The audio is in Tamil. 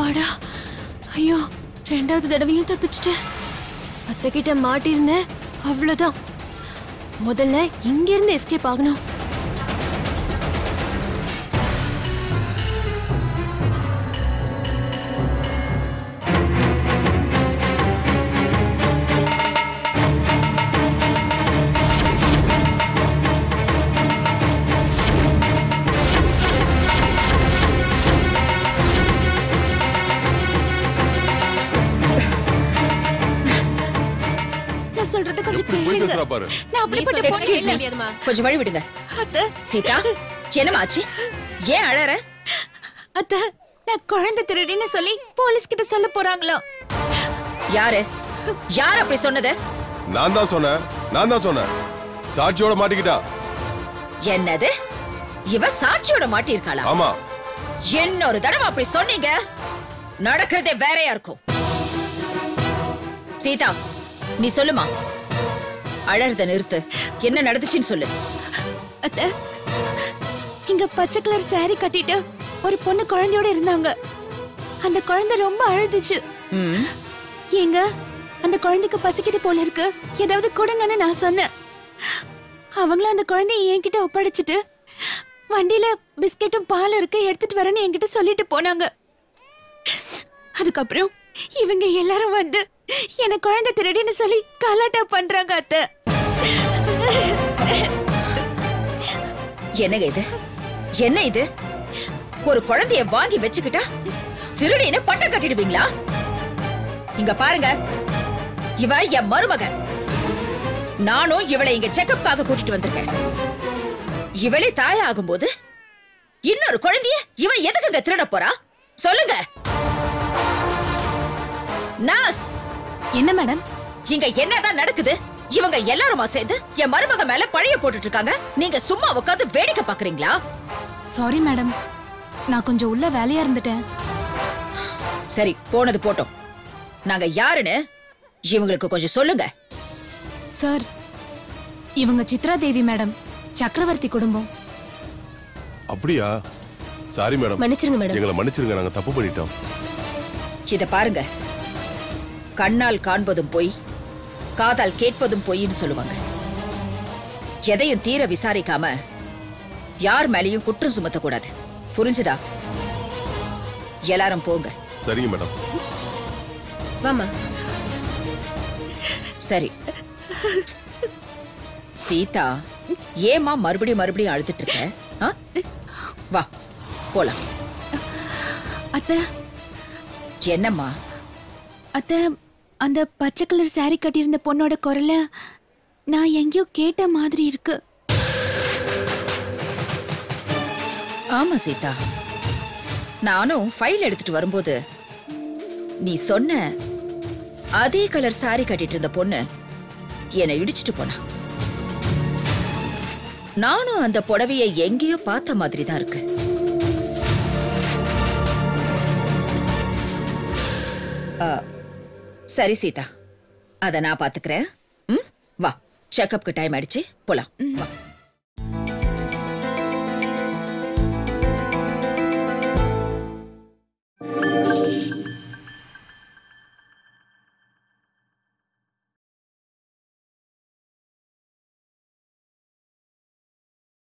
அப்பாடா ஐயோ ரெண்டாவது தடவையும் தப்பிச்சிட்டேன் அத்தை கிட்ட மாட்டியிருந்தேன் அவ்வளவுதான் முதல்ல இங்க இருந்து எஸ்கேப் ஆகணும் நான் சொல்றது கொஞ்சம் எப்படி போய் கேளுங்க பேசுறா பாரு நான் அப்படிப்பட்ட பொண்ணு Excuse இல்ல me. முடியாதுமா கொஞ்சம் வழி விடுங்க அத்தை சீதா என்னமாச்சு ஏன் அழற அத்தை நான் குழந்தை திருடின்னு சொல்லி போலீஸ் கிட்ட சொல்ல போறாங்களோ யாரு யார் அப்படி சொன்னது நான் தான் சொன்னேன் நான் தான் சொன்னேன் சாட்சியோட மாட்டிக்கிட்டா என்னது இவ சாட்சியோட மாட்டியிருக்காளா ஆமா இன்னொரு தடவை அப்படி சொன்னீங்க நடக்கிறதே வேறையா இருக்கும் சீதா நீ சொல்லுமா அழறத நிறுத்து என்ன நடந்துச்சுன்னு சொல்லு அத்தை இங்க பச்சை கலர் saree கட்டிட்டு ஒரு பொண்ணு குழந்தையோட இருந்தாங்க அந்த குழந்தை ரொம்ப அழுதுச்சு ம், ஏங்க அந்த குழந்தைக்கு பசிக்குது போல இருக்கு ஏதாவது கொடுங்கன்னு நான் சொன்னேன் அவங்களும் அந்த குழந்தைய என்கிட்ட ஒப்படைச்சிட்டு வண்டியில பிஸ்கெட்டும் பால் இருக்கு எடுத்துட்டு வரேன்னு என்கிட்ட சொல்லிட்டு போனாங்க அதுக்கப்புறம் இவங்க எல்லாரும் வந்து என்ன குழந்தை திருடின்னு சொல்லி கலாட்டா பண்றாங்க அத்தை என்னங்க இது என்ன இது ஒரு குழந்தைய வாங்கி வச்சுக்கிட்டா திருடின்னு பட்டம் கட்டிடுவீங்களா இங்க பாருங்க இவ என் மருமக நானும் இவளை இங்க செக்கப்காக கூட்டிட்டு வந்திருக்கேன் இவளே தாயாகும்போது இன்னொரு குழந்தைய இவ எதுக்குங்க திருட போறா சொல்லுங்க நாஸ் என்ன மேடம் இங்க என்னதான் நடக்குது இவங்க எல்லாருமா சேர்ந்து என் மருமக மேல பழைய போட்டுட்டு இருக்காங்க நீங்க சும்மா உட்காந்து வேடிக்கை பாக்குறீங்களா சாரி மேடம் நான் கொஞ்சம் உள்ள வேலையா இருந்துட்டேன் சரி போனது போட்டோம் நாங்க யாருன்னு இவங்களுக்கு கொஞ்சம் சொல்லுங்க சார் இவங்க சித்ரா தேவி மேடம் சக்கரவர்த்தி குடும்பம் அப்படியா சாரி மேடம் மன்னிச்சிருங்க மேடம் எங்களை மன்னிச்சிருங்க நாங்க தப்பு பண்ணிட்டோம் இத பாருங்க கண்ணால் காண்பதும் பொய் காதால் கேட்பதும் பொய்ன்னு சொல்லுவாங்க எதையும் தீர விசாரிக்காம யார் மேலயும் குற்றம் சுமத்தக்கூடாது புரிஞ்சுதா எல்லாரும் போங்க சரிங்க மேடம் வாமா சரி சீதா ஏமா மறுபடியும் மறுபடியும் அழுதுட்டு இருக்க ஆ? வா போலாம் அத்தை என்னம்மா அத்தை அந்த பச்சை கலர் saree கட்டியிருந்த பொண்ணோட குரல நான் எங்கேயோ கேட்ட மாதிரி இருக்கு ஆமா சீதா நானும் ஃபைல் எடுத்துட்டு வரும்போது நீ சொன்ன அதே கலர் சாரி கட்டிட்டு இருந்த பொண்ணு என்னை இடிச்சிட்டு போனா நானும் அந்த புடவைய எங்கேயோ பார்த்த மாதிரி தான் இருக்கு ஆ, சரி சீதா அத நான் பாத்துக்கிறேன் ம்? வா செக்கப்க்கு டைம் ஆயிடுச்சு போலாம் வா